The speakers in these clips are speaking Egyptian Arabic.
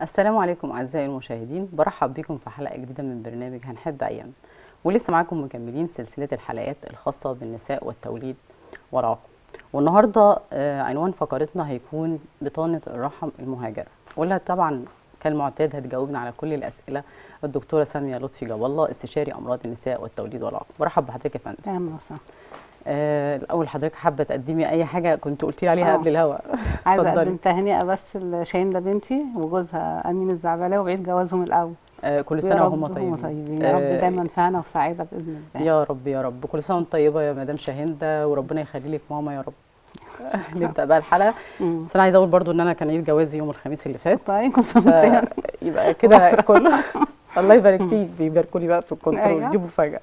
السلام عليكم اعزائي المشاهدين برحب بكم في حلقه جديده من برنامج هنحب ايام ولسه معاكم مكملين سلسله الحلقات الخاصه بالنساء والتوليد والعقم والنهارده آه، عنوان فقرتنا هيكون بطانه الرحم المهاجره واللي طبعا كالمعتاد هتجاوبنا على كل الاسئله الدكتوره ساميه لطفي جاب الله استشاري امراض النساء والتوليد والعقم برحب بحضرتك يا فندم اهلا وسهلا آه، الاول حضرتك حابه تقدمي اي حاجه كنت قلتي لي عليها آه. قبل الهواء عايزه اتفضلي. اقدم تهنئه بس لشاهين ده بنتي وجوزها امين الزعبلاوي وعيد جوازهم الاول آه، كل يا سنه رب وهم هم طيبين طيبين يا رب آه، دايما في هنا وسعاده باذن الله يا رب يا رب كل سنه وانت طيبه يا مدام شاهنده وربنا يخلي لك ماما يا رب نبدا بقى الحلقه مم. بس انا عايزه اقول برضو ان انا كان عيد جوازي يوم الخميس اللي فات طيب كل سنه وانت طيب. فيبقى كده مصر. كله الله يبارك فيك بيباركوا لي بقى في الكنترول أيوة. دي مفاجاه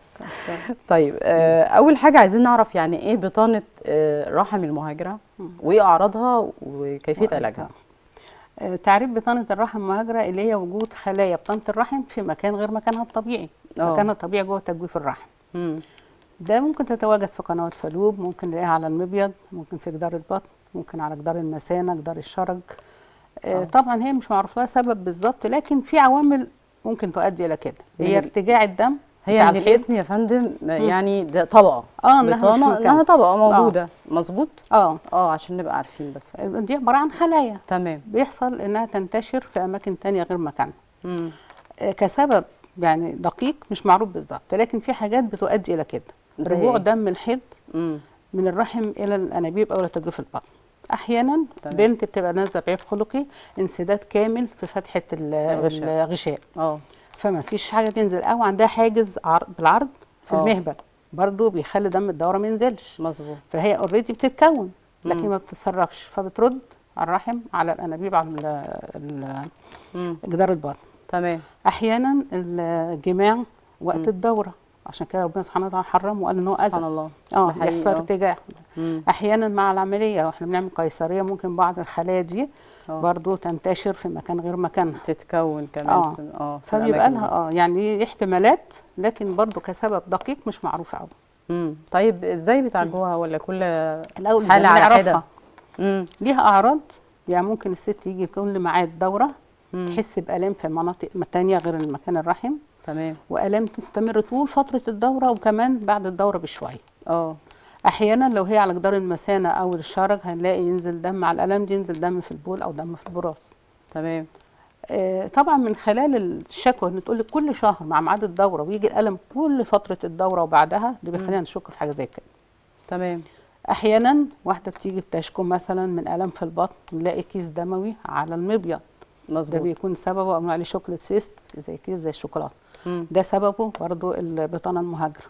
طيب آه، اول حاجه عايزين نعرف يعني ايه بطانه آه، رحم المهاجره مم. وايه اعراضها وكيفيه علاجها آه، تعريف بطانه الرحم المهاجره اللي هي وجود خلايا بطانه الرحم في مكان غير مكانها الطبيعي آه. مكانها الطبيعي جوه تجويف الرحم مم. ده ممكن تتواجد في قنوات فالوب ممكن نلاقيها على المبيض ممكن في جدار البطن ممكن على جدار المثانه جدار الشرج آه. آه. طبعا هي مش معروف لها سبب بالظبط لكن في عوامل ممكن تؤدي الى كده من هي ال- ارتجاع الدم هي بتاع من الحيض. الاسم يا فندم يعني ده طبقه اه انها مش بطانه مكان. انها طبقه موجوده مظبوط اه اه عشان نبقى عارفين بس دي عباره عن خلايا تمام بيحصل انها تنتشر في اماكن تانية غير مكانها مم. آه، كسبب يعني دقيق مش معروف بالظبط لكن في حاجات بتؤدي الى كده زي رجوع إيه؟ دم الحيض مم. من الرحم الى الانابيب او الى تجويف البطن احيانا تمام. بنت بتبقى نازله بعيب خلقي انسداد كامل في فتحه ال- الغشاء. الغشاء اه فما فيش حاجه تنزل او عندها حاجز عر- بالعرض في آه. المهبل برضو بيخلي دم الدوره ما ينزلش مظبوط فهي اوريدي بتتكون لكن مم. ما بتتصرفش فبترد على الرحم على الانابيب على ال- ال- مم. جدار البطن تمام احيانا الجماع وقت مم. الدوره عشان كده ربنا سبحانه وتعالى حرم وقال ان هو سبحان اذى الله اه ده حقيقي، بيحصل آه. ارتجاع مم. احيانا مع العمليه لو احنا بنعمل قيصريه ممكن بعض الخلايا دي آه. برضو تنتشر في مكان غير مكانها تتكون كمان آه. في- اه في فبيبقى الأماكن لها اه يعني احتمالات لكن برضو كسبب دقيق مش معروف قوي دي. مم. طيب ازاي بتعالجوها ولا كل الاول زي حالة ما على نعرفها حدة؟ مم. ليها اعراض يعني ممكن الست يجي كل ميعاد دوره مم. تحس بالام في مناطق تانية غير المكان الرحم تمام والام تستمر طول فتره الدوره وكمان بعد الدوره بشويه اه احيانا لو هي على جدار المثانه او الشرج هنلاقي ينزل دم على الالم دي ينزل دم في البول او دم في البراز تمام آه، طبعا من خلال الشكوى ان تقول لك كل شهر مع ميعاد الدوره ويجي الالم كل فتره الدوره وبعدها ده بيخلينا نشك في حاجه زي كده تمام احيانا واحده بتيجي بتشكو مثلا من الم في البطن نلاقي كيس دموي على المبيض ده مظبوط بيكون سببه او عليه شوكولاته سيست زي كيس زي الشوكولاته مم. ده سببه برضو البطانه المهاجره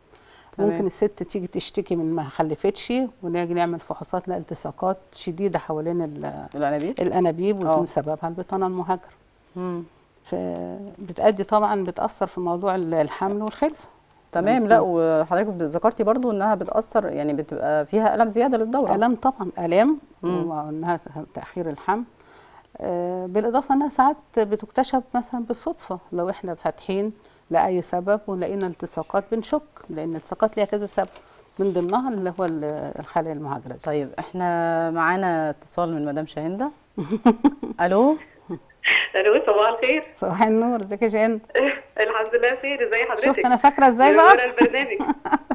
تمام. ممكن الست تيجي تشتكي من ما خلفتش ونيجي نعمل فحوصات نلاقي التصاقات شديده حوالين ال- الانابيب الانابيب آه. ويكون سببها البطانه المهاجره مم. فبتأدي طبعا بتأثر في موضوع ال- الحمل والخلفه تمام لا وحضرتك ذكرتي برضو انها بتاثر يعني بتبقى فيها الم زياده للدوره آلام طبعا آلام مم. وانها تأخير الحمل آه، بالإضافة انها ساعات بتكتشف مثلا بالصدفة لو احنا فاتحين لأي سبب ولقينا التصاقات بنشك لأن الالتصاقات ليها كذا سبب من ضمنها اللي هو ال- الخلايا المهاجرة دي. طيب احنا معانا اتصال من مدام شاهنده الو الو صباح الخير صباح النور ازيك يا جان الحمد لله بخير ازي حضرتك شفت انا فاكرة ازاي منورة بقى البرنامج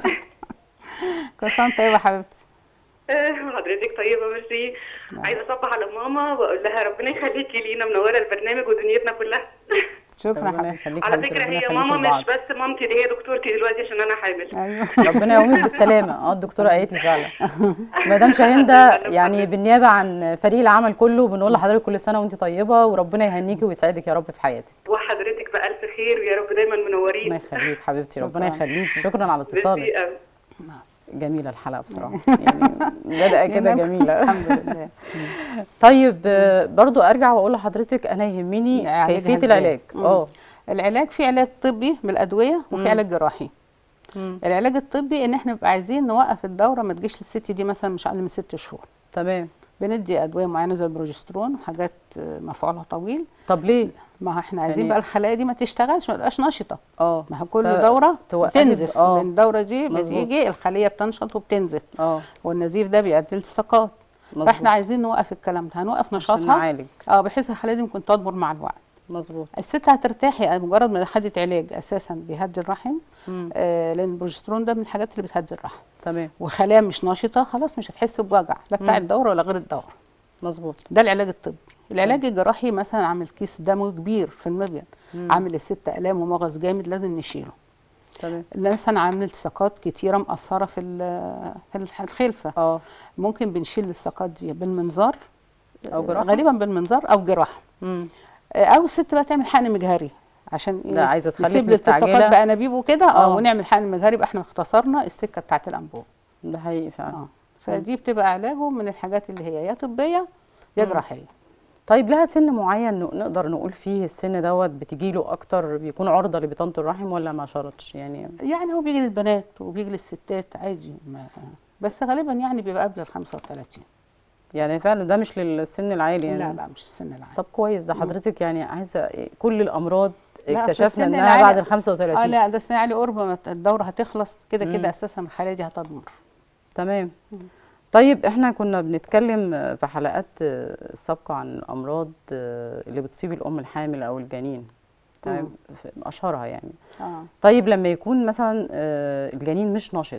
كل سنة وأنت طيبة يا حبيبتي آه، حضرتك طيبه ميرسي عايزه اصبح على ماما واقول لها ربنا يخليكي لينا منوره البرنامج ودنيتنا كلها شكرا يا ربنا حبيبتي يخليك على حبيبتي، فكره ربنا هي يخليكم ماما لبعض. مش بس مامتي دي هي دكتورتي دلوقتي عشان انا حامل ايوه ربنا يقومك بالسلامه اه الدكتوره قالت لي فعلا مدام شاهنده يعني بالنيابه عن فريق العمل كله بنقول لحضرتك كل سنه وانت طيبه وربنا يهنيكي ويسعدك يا رب في حياتك وحضرتك بألف خير ويا رب دايما ربنا منورين يخليك حبيبتي ربنا شكراً. يخليك شكرا على اتصالك ميرسي قوي جميله الحلقه بصراحه يعني بدأ كده جميل. جميله الحمد لله طيب آه، برضو ارجع واقول لحضرتك انا يهمني نعالجها كيفيه إزاي؟ العلاج مم. اه العلاج في علاج طبي بالادويه مم. وفي علاج جراحي مم. العلاج الطبي ان احنا نبقى عايزين نوقف الدوره ما تجيش للست دي مثلا مش اقل من ست شهور تمام بندي ادويه معينه زي البروجسترون وحاجات آه، مفعولها طويل طب ليه ما احنا عايزين يعني- بقى الخلايا دي ما تشتغلش ما تبقاش نشطه اه ما هو كل ف- دوره توقفت- بتنزف آه. لان الدوره دي مظبوط. بتيجي الخليه بتنشط وبتنزف اه والنزيف ده بيؤدي لالتصاقات مظبوط. فاحنا عايزين نوقف الكلام ده هنوقف عشان نشاطها نعالج اه بحيث الخلايا دي ممكن تكبر مع الوقت مظبوط الست هترتاحي مجرد ما خدت علاج اساسا بيهدي الرحم مم. آه لان البروجسترون ده من الحاجات اللي بتهدي الرحم تمام وخلايا مش نشطه خلاص مش هتحس بوجع لا بتاع مم. الدوره ولا غير الدوره مظبوط ده العلاج الطبي العلاج الجراحي مثلا عامل كيس دموي كبير في المبيض مم. عامل الست الام ومغص جامد لازم نشيله تمام اللي مثلا عامل التصاقات كتيره مقصره في ال- في الح- الخلفه اه ممكن بنشيل التصاقات دي بالمنظار أو جراحة؟ غالبا بالمنظار او جراحه مم. آه، او الست بقى تعمل حقن مجهري عشان ايه لا، عايزة تخليك نسيب الالتصاقات مستعجلة. بانابيب وكده اه آه. ونعمل حقن مجهري يبقى احنا اختصرنا السكه بتاعت الانبوب ده حقيقي فعلا اه فدي بتبقى علاجه من الحاجات اللي هي يا طبيه يا مم. جراحيه طيب لها سن معين ن- نقدر نقول فيه السن دوت بتجيله اكتر بيكون عرضه لبطانه الرحم ولا ما شرطش يعني يعني هو بيجي للبنات وبيجي للستات عادي ما بس غالبا يعني بيبقى قبل ال 35 يعني فعلا ده مش للسن العالي يعني لا لا مش السن العالي طب كويس ده حضرتك يعني عايزه إيه، كل الامراض لا، أصل اكتشفنا السن انها العالي- بعد ال اه 35 لا ده السن العالي قرب ما الدوره هتخلص كده مم. كده اساسا الخلايا دي هتضمر تمام طيب احنا كنا بنتكلم آه، في حلقات آه، السابقه عن الامراض آه، اللي بتصيب الام الحامل او الجنين تمام في- اشهرها يعني اه طيب لما يكون مثلا آه، الجنين مش نشط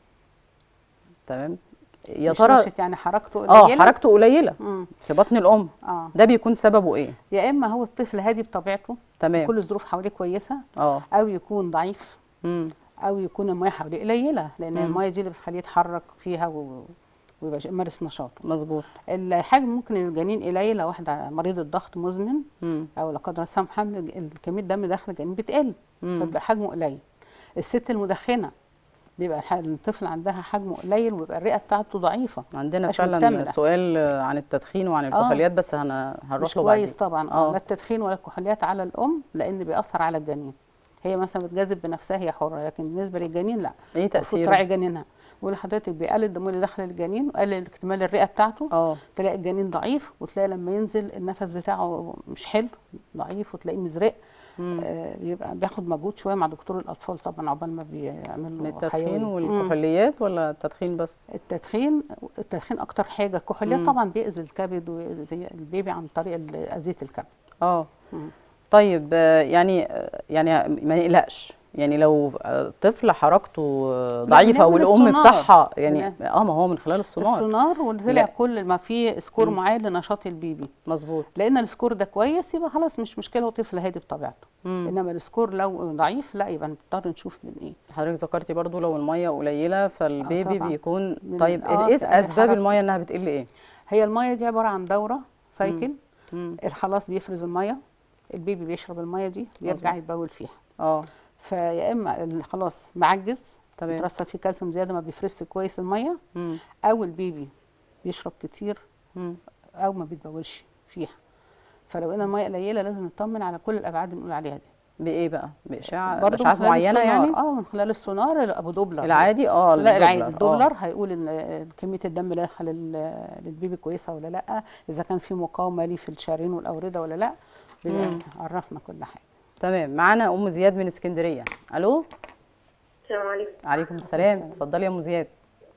تمام يا مش ترى نشط يعني حركته اه قليله حركته قليله مم. في بطن الام اه ده بيكون سببه ايه يا اما هو الطفل هادي بطبيعته تمام كل الظروف حواليه كويسه اه او يكون ضعيف امم او يكون الميه حواليه قليله لان مم. الميه دي اللي بتخليه يتحرك فيها و... ويبقى يمارس نشاطه مظبوط الحاجه ممكن الجنين قليل لو واحده مريض الضغط مزمن امم او لا قدر الله سام حمل ال- كميه الدم داخل الجنين بتقل مم. فبيبقى حجمه قليل الست المدخنه بيبقى الح- الطفل عندها حجمه قليل ويبقى الرئه بتاعته ضعيفه عندنا مش فعلا مكتملة. سؤال آه، عن التدخين وعن الكحوليات بس هن... هنروح مش له كويس بعدين طبعا آه. اه لا التدخين ولا الكحوليات على الام لان بيأثر على الجنين هي مثلا بتجذب بنفسها هي حره لكن بالنسبه للجنين لا ايه المفروض تاثيره تراعي جنينها بقول لحضرتك بيقلل الدم اللي داخل الجنين وقلل اكتمال الرئه بتاعته اه تلاقي الجنين ضعيف وتلاقي لما ينزل النفس بتاعه مش حلو ضعيف وتلاقيه مزرق مم. آه بيبقى بياخد مجهود شويه مع دكتور الاطفال طبعا عقبال ما بيعمل من له التدخين حيوي. مم. والكحوليات ولا التدخين بس التدخين التدخين اكتر حاجه الكحوليات مم. طبعا بيأذي الكبد ويأذي البيبي عن طريق ال- اذيه الكبد اه مم. طيب آه، يعني آه، يعني ما نقلقش يعني لو آه، طفل حركته آه، ضعيفه بنعمل والام السونار. بصحه يعني بنعمل- اه ما هو من خلال السونار السونار وطلع لا. كل ما فيه سكور مم. معين لنشاط البيبي مظبوط لان السكور ده كويس يبقى خلاص مش مشكله هو طفل هادي بطبيعته مم. انما السكور لو ضعيف لا يبقى نضطر نشوف من ايه حضرتك ذكرتي برضو لو الميه قليله فالبيبي طبعاً. بيكون من- طيب آه، ايه تقلل اسباب حركته. الميه انها بتقل ايه هي الميه دي عباره عن دوره سايكل مم. الخلاص بيفرز الميه البيبي بيشرب الميه دي بيرجع مظبوط. يتبول فيها اه فيا اما ال- خلاص معجز تمام مترسب فيه كالسيوم زياده ما بيفرزش كويس الميه مم. او البيبي بيشرب كتير مم. او ما بيتبولش فيها فلو ان الميه قليله لازم نطمن على كل الابعاد اللي بنقول عليها دي بايه بقى باشعه برضه من اشعاعات خلال معينه السونار. يعني اه من خلال السونار ابو دوبلر العادي اه لا العادي الدوبلر، آه. الدوبلر هيقول ان آه، كميه الدم اللي داخل ال- للبيبي كويسه ولا لا اذا كان في مقاومه ليه في الشرايين والاورده ولا لا بيبقى مم. عرفنا كل حاجه تمام معانا ام زياد من اسكندريه الو السلام عليكم عليكم السلام السلام. اتفضلي يا ام زياد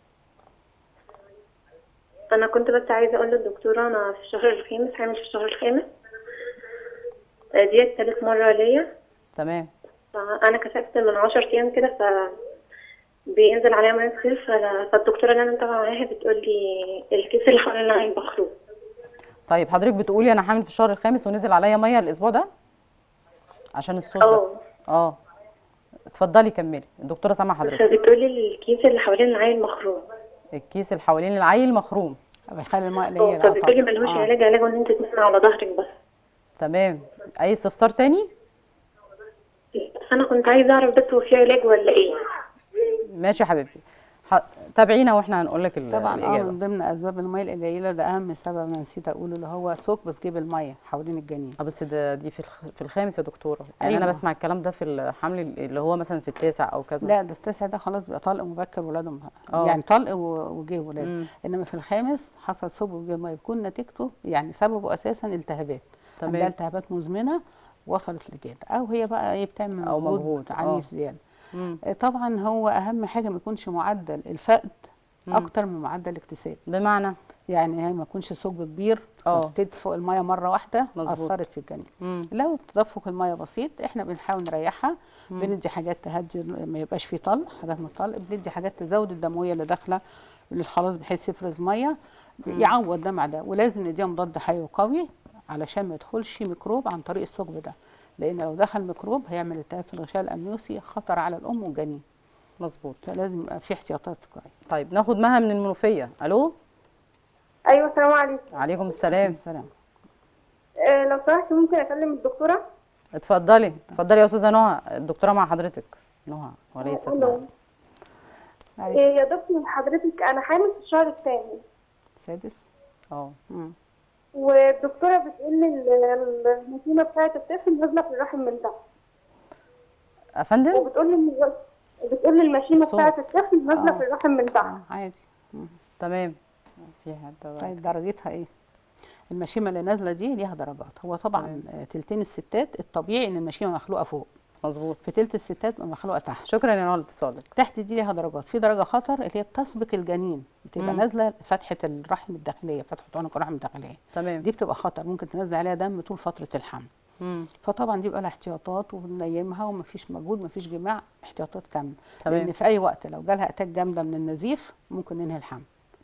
انا كنت بس عايزه اقول للدكتوره انا في الشهر الخامس حامل في الشهر الخامس آه، ديت تالت مره ليا تمام فانا كشفت من عشر ايام كده ف بينزل عليا مريض خير فأنا- فالدكتوره اللي انا متابعه معاها بتقول لي الكيس اللي حوالين العين مخروق طيب حضرتك بتقولي انا حامل في الشهر الخامس ونزل عليا ميه الاسبوع ده عشان الصوت اه. بس اه اتفضلي كملي الدكتوره سامعه حضرتك فبتقول لي الكيس اللي حوالين العين مخروق الكيس اللي حوالين العيل مخروم بيخلي الميه اه قليله فبتقول لي طبعاً. ملهوش آه. علاج علاجه ان انت تنام على ظهرك بس تمام اي استفسار تاني انا كنت عايزه اعرف بس هو في علاج ولا ايه ماشي يا حبيبتي ح... تابعينا واحنا هنقول لك ال- طبعا اه الاجابه من ضمن اسباب الميه القليله ده اهم سبب انا نسيت اقوله اللي هو ثقب في جيب الميه حوالين الجنين اه بس ده دي في الخ... في الخامس يا دكتوره يعني انا أيوة. بسمع الكلام ده في الحمل اللي هو مثلا في التاسع او كذا لا ده التاسع ده خلاص بيبقى طلق مبكر ولادهم اه. يعني طلق و- وجه ولاد مم. انما في الخامس حصل ثقب في جيب الميه بيكون نتيجته يعني سببه اساسا التهابات تمام. عندها التهابات مزمنه وصلت لجلد او هي بقى ايه بتعمل أو مجهود مجهود، اه. عنيف زياده مم. آه، طبعا هو اهم حاجه ما يكونش معدل الفقد مم. اكتر من معدل الاكتساب بمعنى يعني هي ما يكونش ثقب كبير اه. تدفق الميه مره واحده مظبوط. اثرت في الجنين مم. لو تدفق الميه بسيط احنا بنحاول نريحها بندي حاجات تهدي ما يبقاش فيه طلق حاجات من الطلق بندي حاجات تزود الدمويه اللي داخله للخلاص بحيث يفرز ميه يعوض ده مع ده ولازم نديها مضاد حيوي قوي علشان ما يدخلش ميكروب عن طريق الثقب ده لان لو دخل ميكروب هيعمل التهاب في الغشاء الامنيوسي خطر على الام والجنين مظبوط فلازم يبقى في احتياطات كويس طيب ناخد مها من المنوفيه الو ايوه السلام عليكم عليكم السلام السلام آه لو سمحت ممكن اكلم الدكتوره اتفضلي اتفضلي يا استاذه نهى الدكتوره مع حضرتك نهى وليست ألو. نهى. أيوة. إيه يا دكتور حضرتك انا حامل في الشهر الثاني سادس اه مم. والدكتوره بتقول لي ال- المسيمه بتاعه الطفل نازله في الرحم من تحت افندم وبتقول لي إن- بتقول لي المشيمه الصوت. بتاعه الطفل نازله آه. في الرحم من تحت آه، عادي مم. تمام في حد بقى. طيب درجتها ايه المشيمه اللي نازله دي ليها درجات هو طبعا آه، تلتين الستات الطبيعي ان المشيمه مخلوقه فوق مظبوط في تلت الستات مخلوقه تحت شكرا يا نهى لاتصالك تحت دي ليها درجات في درجه خطر اللي هي بتسبق الجنين بتبقى مم. نازله فتحه الرحم الداخليه فتحه عنق الرحم الداخليه تمام دي بتبقى خطر ممكن تنزل عليها دم طول فتره الحمل مم. فطبعا دي بقى لها احتياطات وننيمها ومفيش مجهود مفيش جماع احتياطات كامله تمام. لان في اي وقت لو جالها اتاك جامده من النزيف ممكن ننهي الحمل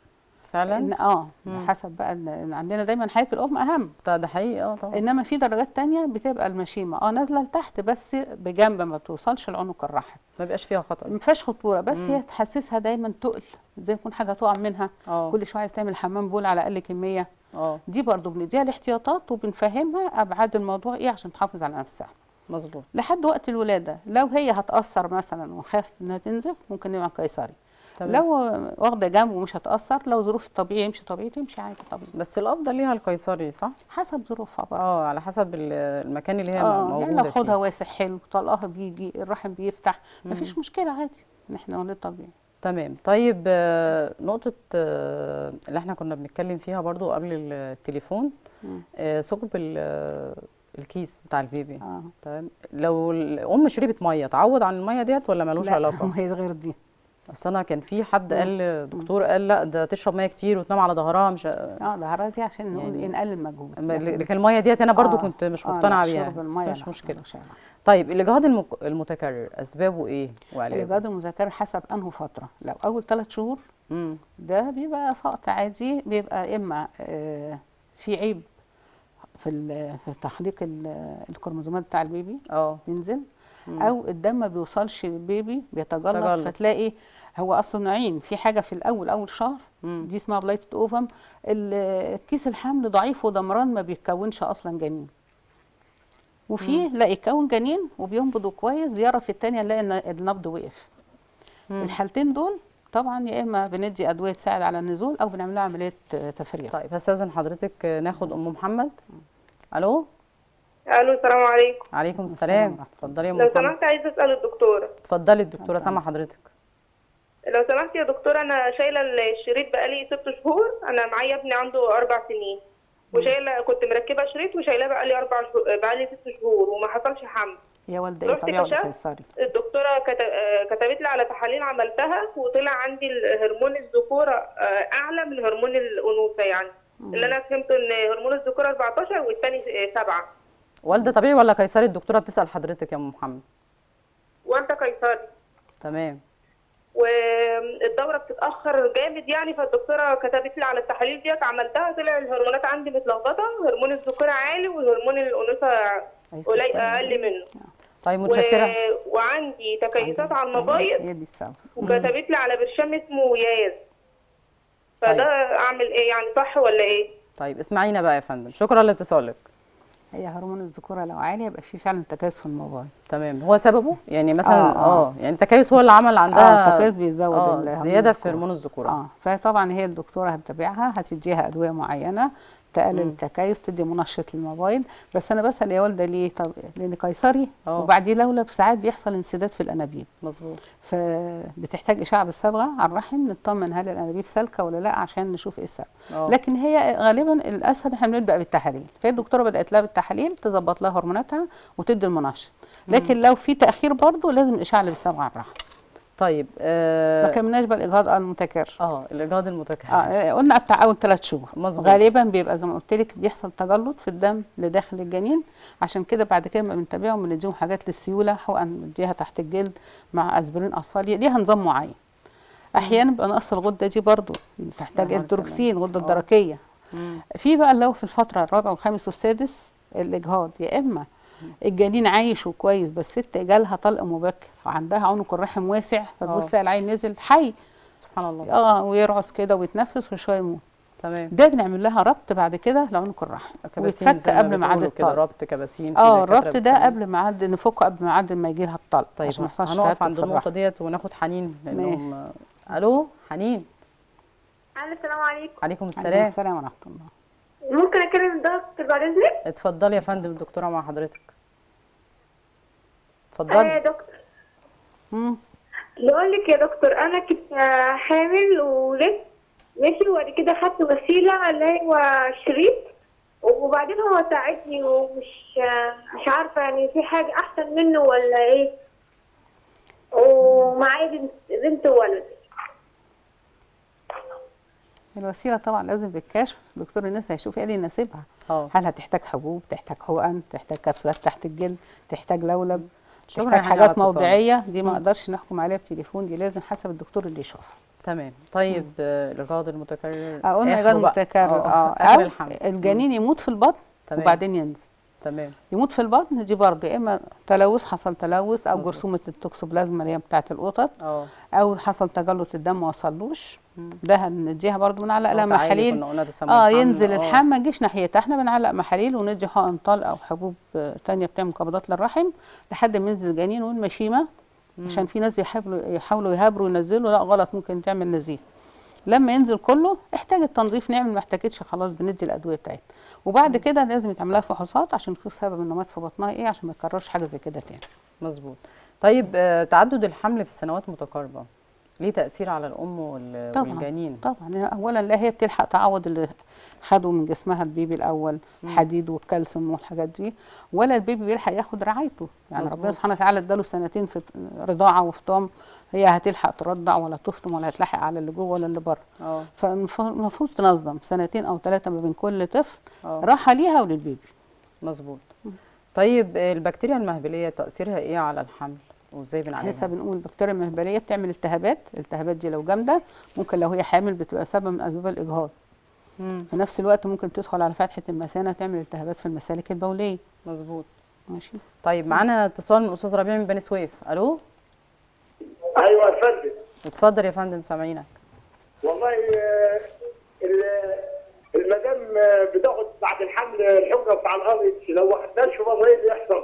فعلا إن اه مم. حسب بقى إن- إن عندنا دايما حياه الام اهم ده ده حقيقي اه طبعا انما في درجات تانية بتبقى المشيمه اه نازله لتحت بس بجنب ما بتوصلش لعنق الرحم ما بيبقاش فيها خطر ما فيهاش خطوره بس مم. هي تحسسها دايما تقل زي ما يكون حاجه تقع منها اه كل شويه عايز تعمل حمام بول على اقل كميه اه دي برضو بنديها الاحتياطات وبنفهمها ابعاد الموضوع ايه عشان تحافظ على نفسها مظبوط لحد وقت الولاده لو هي هتاثر مثلا ونخاف انها تنزف ممكن نعمل قيصري تمام لو واخده جنب ومش هتاثر لو ظروف الطبيعي يمشي طبيعي تمشي عادي طبيعي بس الافضل ليها القيصري صح حسب ظروفها بقى اه على حسب ال- المكان اللي هي اه موجوده يعني لو حوضها فيه واسع حلو طلقها بيجي الرحم بيفتح مفيش مشكله عادي ان احنا نولد طبيعي تمام طيب آه، نقطة آه، اللي احنا كنا بنتكلم فيها برضو قبل التليفون مم. آه، ثقب ال- آه، الكيس بتاع البيبي اه تمام لو الام شربت ميه تعوض عن الميه ديت ولا ملوش لا علاقة ما هي غير دي اصل انا كان في حد قال دكتور قال لا ده تشرب ميه كتير وتنام على ظهرها مش اه ظهرها دي عشان نقول يعني ايه نقلل مجهود أما لكن- لكن الميه ديت انا برضو آه، كنت مش آه، لا، مقتنعة بيها شرب بس المية مش لا، مشكلة ملوش علاقة. طيب الاجهاض المك- المتكرر اسبابه ايه وعلاجه الاجهاض المذكر حسب انه فتره لو اول ثلاث شهور امم ده بيبقى سقط عادي بيبقى اما آه في عيب في ال- في تخليق ال- الكروموسومات بتاع البيبي اه ينزل او الدم ما بيوصلش للبيبي بيتجلط تجلط. فتلاقي هو اصلا نوعين في حاجه في الاول اول شهر مم. دي اسمها بلايتد اوفم ال- كيس الحمل ضعيف ودمران ما بيتكونش اصلا جنين وفي لا يكون جنين وبينبضوا كويس زياره في الثانيه نلاقي ان النبض وقف مم. الحالتين دول طبعا يا اما بندي ادويه تساعد على النزول او بنعمل لها عمليه آه، تفريغ طيب هستاذن حضرتك آه، ناخد ام محمد الو الو السلام عليكم عليكم السلام السلام ورحمة اتفضلي يا ام لو محمد سمحت عايزه اسال الدكتوره اتفضلي الدكتوره سامعه حضرتك لو سمحت يا دكتوره انا شايله الشريط بقالي ست شهور انا معايا ابني عنده اربع سنين وشايله كنت مركبه شريط وشايلاه بقالي اربع شهور بقالي ست شهور وما حصلش حمل يا والده ايه رحت طبيعي ولا كشفت. قيصري الدكتوره كت- آه، كتبت لي على تحاليل عملتها وطلع عندي هرمون الذكوره آه، اعلى من هرمون الانوثه يعني اللي انا فهمته ان هرمون الذكوره 14 والثاني 7 والده طبيعي ولا قيصري الدكتوره بتسال حضرتك يا ام محمد وانت قيصري تمام والدوره بتتاخر جامد يعني فالدكتوره كتبت لي على التحاليل ديت عملتها طلع الهرمونات عندي متلخبطه هرمون الذكوره عالي وهرمون الانوثه قليل اقل منه طيب متشكره و... وعندي تكيسات على المبايض هي دي السبب وكتبت لي على برشام اسمه ياز فده طيب. اعمل ايه يعني صح ولا ايه طيب اسمعينا بقى يا فندم شكرا لاتصالك هي هرمون الذكوره لو عالي يبقى في فعلا تكيس في الموبايل تمام هو سببه يعني مثلا آه، اه, آه. يعني التكيس هو اللي عمل عندها اه التكيس بيزود اه الهرمون زياده في الذكورة. هرمون الذكوره اه فطبعا هي الدكتوره هتتابعها هتديها ادويه معينه تقلل التكيس تدي منشط للموبايل بس انا بسال يا والده ليه طب لان قيصري آه. وبعديه لولب ساعات بيحصل انسداد في الانابيب مظبوط فبتحتاج اشعه بالصبغه على الرحم نطمن هل الانابيب سالكه ولا لا عشان نشوف ايه السبب اه لكن هي غالبا الاسهل احنا بنبدا بالتحاليل فهي الدكتوره بدات لها بالتحاليل تظبط لها هرموناتها وتدي المنشط لكن لو في تاخير برضه لازم الاشعه اللي بالصبغه على الرحم طيب ما اه, كملناش بقى الاجهاض المتكرر آه الاجهاض المتكرر اه قلنا بتاع اول ثلاث شهور مظبوط. غالبا بيبقى زي ما قلت لك بيحصل تجلط في الدم لداخل الجنين عشان كده بعد كده ما بنتابعهم بنديهم حاجات للسيوله حقن نديها تحت الجلد مع اسبرين اطفال ليها نظام معين احيانا بيبقى نقص الغده دي برضو تحتاج نهار التروكسين غده آه. الدرقيه مم. في بقى اللي هو في الفتره الرابعه والخامس والسادس الاجهاض يا اما الجنين عايش وكويس بس الست جالها طلق مبكر وعندها عنق الرحم واسع آه. فتبص تلاقي العين نزل حي سبحان الله اه ويرعص كده ويتنفس وشويه يموت تمام ده بنعمل لها ربط بعد كده لعنق الرحم كباسين ويتفك زي ما قبل ميعاد بتقولوا كده الطلق ربط كباسين في اه دكاترة الربط ده بتسميه. قبل ميعاد نفكه قبل ميعاد ما يجي لها الطلق طيب عشان ما يحصلش هنقف تهتك عند في النقطه الرحم ديت وناخد حنين لانهم آه، الو حنين السلام عليكم عليكم عليكم السلام السلام ورحمه الله ممكن اكلم الدكتور بعد اذنك اتفضلي يا فندم الدكتوره مع حضرتك آه يا اتفضلي دكتور مم. بقول لك يا دكتور انا كنت آه، حامل ولسه ماشي وبعد كده خدت وسيله اللي هو شريط وبعدين هو ساعدني ومش آه، مش عارفه يعني في حاجه احسن منه ولا ايه ومعايا بنت بنت وولد الوسيله طبعا لازم بالكشف دكتور النساء هيشوف ايه اللي يناسبها اه هل هتحتاج حبوب تحتاج حقن تحتاج كبسولات تحت الجلد تحتاج لولب شكراً تحتاج يا حاجة على حاجات الاتصال. موضعيه دي ما مم. اقدرش نحكم عليها بتليفون دي لازم حسب الدكتور اللي يشوفها تمام طيب آه، الاجهاض المتكرر قلنا آخره ايجاد بقى. متكرر اه اخر او الحمل الجنين يموت في البطن تمام. وبعدين ينزل تمام يموت في البطن دي برضه يا اما تلوث حصل تلوث او مظبوط. جرثومه التوكسوبلازما اللي هي بتاعه القطط اه او حصل تجلط الدم ما وصلوش مم. ده هنديها برضه بنعلق لها أو تعالي محاليل كنا قلنا ده سموه اه الحمل، ينزل آه. الحمى ما يجيش ناحيتها احنا بنعلق محاليل وندي حقن طلق او حبوب آه، تانية بتعمل مقابضات للرحم لحد ما ينزل الجنين والمشيمه عشان في ناس بيحاولوا يحاولوا يهابروا ينزلوا لا غلط ممكن تعمل نزيف لما ينزل كله احتاج التنظيف نعمل ما احتاجتش خلاص بندي الادويه بتاعتنا وبعد كده لازم يتعمل لها فحوصات عشان نشوف سبب انه مات في بطنها ايه عشان ما يكررش حاجه زي كده تاني مظبوط طيب آه، تعدد الحمل في سنوات متقاربه ليه تاثير على الام وال- طبعاً. والجنين طبعا اولا لا هي بتلحق تعوض اللي خده من جسمها البيبي الاول الحديد والكالسيوم والحاجات دي ولا البيبي بيلحق ياخد رعايته يعني مظبوط. ربنا سبحانه وتعالى اداله سنتين في رضاعه وفطام هي هتلحق ترضع ولا تفطم ولا هتلحق على اللي جوه ولا اللي بره اه فالمفروض تنظم سنتين او ثلاثه ما بين كل طفل اه راحه ليها وللبيبي مظبوط طيب آه، البكتيريا المهبليه تاثيرها ايه على الحمل وازاي لسه بنعالجها بنقول البكتيريا المهبليه بتعمل التهابات الالتهابات دي لو جامده ممكن لو هي حامل بتبقى سبب من اسباب الاجهاض مم. في نفس الوقت ممكن تدخل على فتحه المثانه تعمل التهابات في المسالك البوليه مظبوط ماشي طيب معانا اتصال من الاستاذ ربيع من بني سويف الو ايوه يا فندم اتفضل يا فندم سامعينك والله آه، ال- المدام آه، بتاخد بعد الحمل الحجره بتاع الار اتش لو ما خدناش والله ايه اللي يحصل؟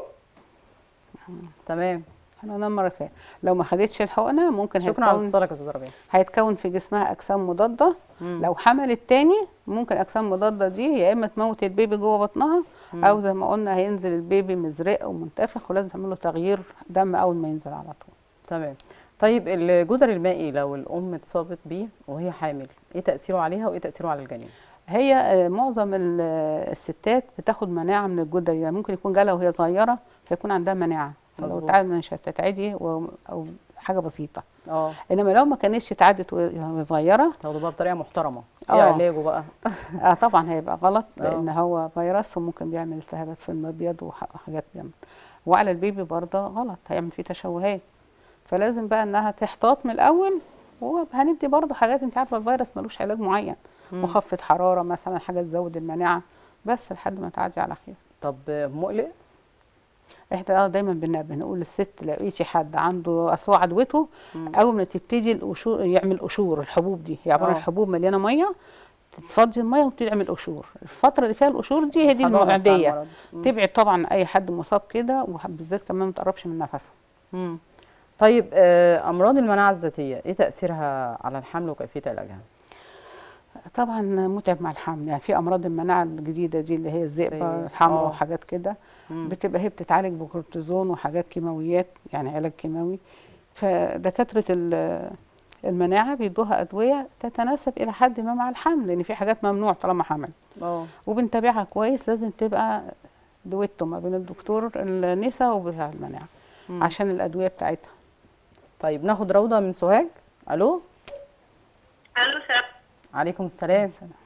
تمام احنا قلنا المره اللي فاتت لو ما خدتش الحقنه ممكن شكرا على هيتكون اتصالك يا استاذ ربيع هيتكون في جسمها اجسام مضاده مم. لو حملت تاني ممكن اجسام مضاده دي يا اما تموت البيبي جوه بطنها او زي ما قلنا هينزل البيبي مزرق ومنتفخ ولازم تعمل له تغيير دم اول ما ينزل على طول تمام طيب الجدر المائي لو الام اتصابت بيه وهي حامل ايه تاثيره عليها وايه تاثيره على الجنين هي آه، معظم ال- آه، الستات بتاخد مناعه من الجدر يعني ممكن يكون جالها وهي صغيره فيكون عندها مناعه لو مظبوط. اتعدت مش هتتعدي و- او حاجه بسيطه اه انما لو ما كانتش اتعدت وهي صغيره تاخده بقى بطريقه محترمه ايه آه. علاجه بقى اه طبعا هيبقى غلط آه. لان هو فيروس وممكن بيعمل التهابات في المبيض وح- وحاجات جامده وعلى البيبي برضه غلط هيعمل فيه تشوهات فلازم بقى انها تحتاط من الاول وهندي برضه حاجات انت عارفه الفيروس ملوش علاج معين مخفض حراره مثلا حاجه تزود المناعه بس لحد ما تعدي على خير طب مقلق احنا اه دايما بن- بنقول للست لقيتي حد عنده اصل هو عدوته اول ما تبتدي القشور يعمل قشور الحبوب دي هي عباره عن آه. حبوب مليانه ميه تفضي الميه وتبتدي تعمل قشور الفتره اللي فيها القشور دي هي دي الحضانة بتاع المعديه المرض. مم. تبعد طبعا اي حد مصاب كده وبالذات كمان ما تقربش من نفسه مم. طيب آه، امراض المناعه الذاتيه ايه تاثيرها على الحمل وكيفيه علاجها طبعا متعب مع الحمل يعني في امراض المناعه الجديده دي اللي هي الذئبه زي- الحمراء آه. وحاجات كده مم. بتبقى هي بتتعالج بكورتيزون وحاجات كيماويات يعني علاج كيماوي فدكاتره ال- المناعه بيدوها ادويه تتناسب الى حد ما مع الحمل لان في حاجات ممنوع طالما حمل اه وبنتابعها كويس لازم تبقى دويتو ما بين الدكتور النساء وبتاع المناعه مم. عشان الادويه بتاعتها طيب ناخد روضه من سوهاج الو الو سلام عليكم السلام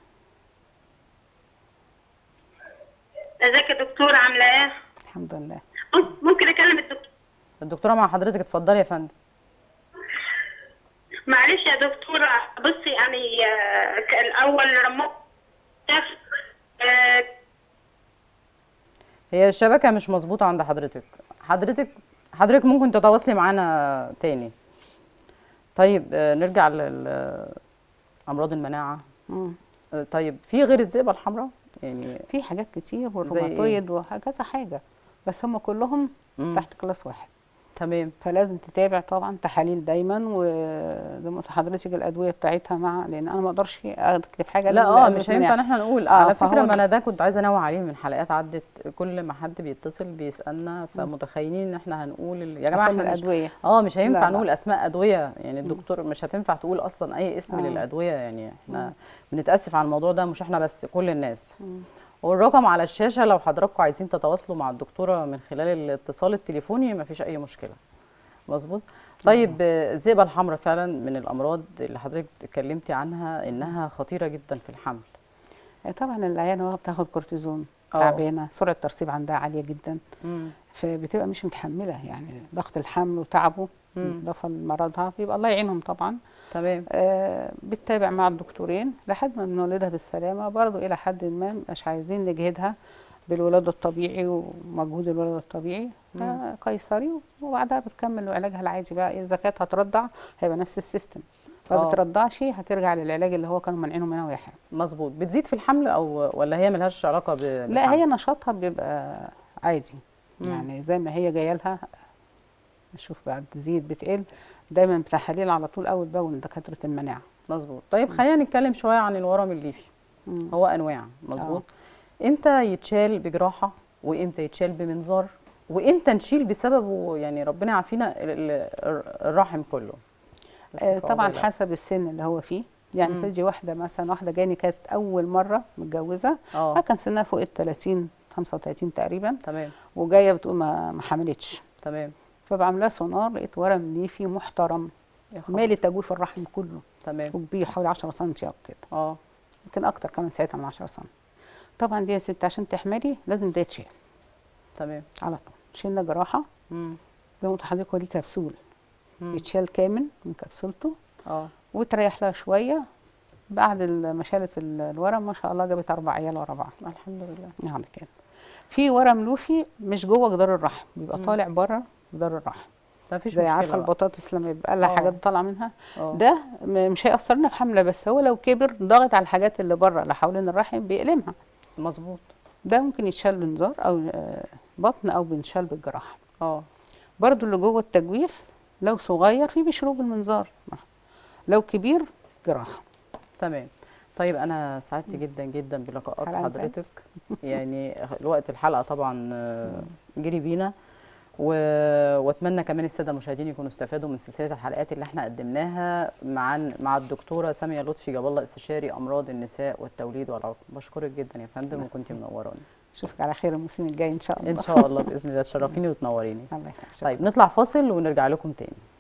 ازيك يا دكتور عامله ايه الحمد لله ممكن اكلم الدكتور الدكتوره مع حضرتك اتفضلي يا فندم معلش يا دكتوره بصي يعني آه، كان اول رمضان آه، هي الشبكه مش مظبوطه عند حضرتك حضرتك حضرتك ممكن تتواصلي معانا تاني طيب آه، نرجع لامراض المناعه مم. آه، طيب في غير الذئبه الحمراء يعني في حاجات كتير إيه؟ والروماتويد وكذا حاجه بس هم كلهم مم. تحت كلاس واحد تمام فلازم تتابع طبعا تحاليل دايما وزي ما قلت لحضرتك الادويه بتاعتها مع لان انا ما اقدرش اكتب حاجه لا لازم اه أدوية مش هينفع مناعة. ان احنا نقول آه، على فهو فكره ما ده. انا ده كنت عايزه انوه عليه من حلقات عدت كل ما حد بيتصل بيسالنا فمتخيلين ان احنا هنقول ال- يا جماعه أسامي احنا مش الادويه اه مش هينفع لا، لا. نقول اسماء ادويه يعني الدكتور مش هتنفع تقول اصلا اي اسم آه. للادويه يعني احنا بنتاسف على الموضوع ده مش احنا بس كل الناس والرقم على الشاشه لو حضراتكم عايزين تتواصلوا مع الدكتوره من خلال الاتصال التليفوني مفيش اي مشكله مظبوط طيب آه، الذئبه الحمراء فعلا من الامراض اللي حضرتك اتكلمتي عنها انها خطيره جدا في الحمل آه، طبعا العيانه وهي بتاخد كورتيزون آه. تعبانه سرعه الترسيب عندها عاليه جدا مم. فبتبقى مش متحمله يعني ضغط الحمل وتعبه مم. اضافه لمرضها بيبقى الله يعينهم طبعا تمام آه بتتابع مع الدكتورين لحد ما بنولدها بالسلامه برضو الى حد ما مش عايزين نجهدها بالولاده الطبيعي ومجهود الولاده الطبيعي آه قيصري وبعدها بتكمل علاجها العادي بقى اذا كانت هترضع هيبقى نفس السيستم ما آه. بترضعش هترجع للعلاج اللي هو كانوا مانعينه منها وهي حامل مظبوط بتزيد في الحمل او ولا هي ملهاش علاقه ب لا بالحمل؟ هي نشاطها بيبقى عادي مم. يعني زي ما هي جايه لها نشوف بقى بتزيد بتقل دايما بتحاليل على طول اول باول دكاتره المناعه مظبوط طيب خلينا نتكلم شويه عن الورم الليفي مم. هو انواع مظبوط امتى يتشال بجراحه وامتى يتشال بمنظار وامتى نشيل بسببه يعني ربنا يعافينا ال- ال- الرحم كله بس آه، في طبعا عقبالك. حسب السن اللي هو فيه يعني مم. تجي واحده مثلا واحده جاني كانت اول مره متجوزه اه كان سنها فوق ال 30 35 تقريبا تمام وجايه بتقول ما ما حملتش تمام فبعملها سونار لقيت ورم ليفي محترم يا خبر. مالي تجويف الرحم كله تمام وكبير حوالي 10 سم او كده اه يمكن اكتر كمان ساعتها من 10 سم طبعا دي يا ست عشان تحملي لازم ده يتشال تمام على طول شلنا جراحه مم. بيقوم حضرتك هو ليه كبسول مم. يتشال كامل من كبسولته اه وتريح لها شويه بعد ما شالت ال- الورم ما شاء الله جابت اربع عيال ورا بعض الحمد لله يعني كده في ورم لوفي مش جوه جدار الرحم بيبقى مم. طالع بره جدار الرحم مفيش زي مشكله عارفه بقى. البطاطس لما يبقى لها آه. حاجات طالعه منها آه. ده م- مش هيأثر لنا في حمله بس هو لو كبر ضاغط على الحاجات اللي بره اللي حوالين الرحم بيألمها مظبوط ده ممكن يتشال بنزار او آه، بطن او بنشال بالجراحه اه برضو اللي جوه التجويف لو صغير في بيشيلوه بالمنظار لو كبير جراحه تمام طيب انا سعدت جدا جدا بلقاءات حلقة حضرتك يعني الوقت الحلقه طبعا آه، جري بينا و... واتمنى كمان الساده المشاهدين يكونوا استفادوا من سلسله الحلقات اللي احنا قدمناها مع مع الدكتوره ساميه لطفي جاب الله استشاري امراض النساء والتوليد والعقم بشكرك جدا يا فندم وكنت منوراني اشوفك على خير الموسم الجاي ان شاء الله ان شاء الله باذن الله تشرفيني وتنوريني الله يخليك طيب نطلع فاصل ونرجع لكم تاني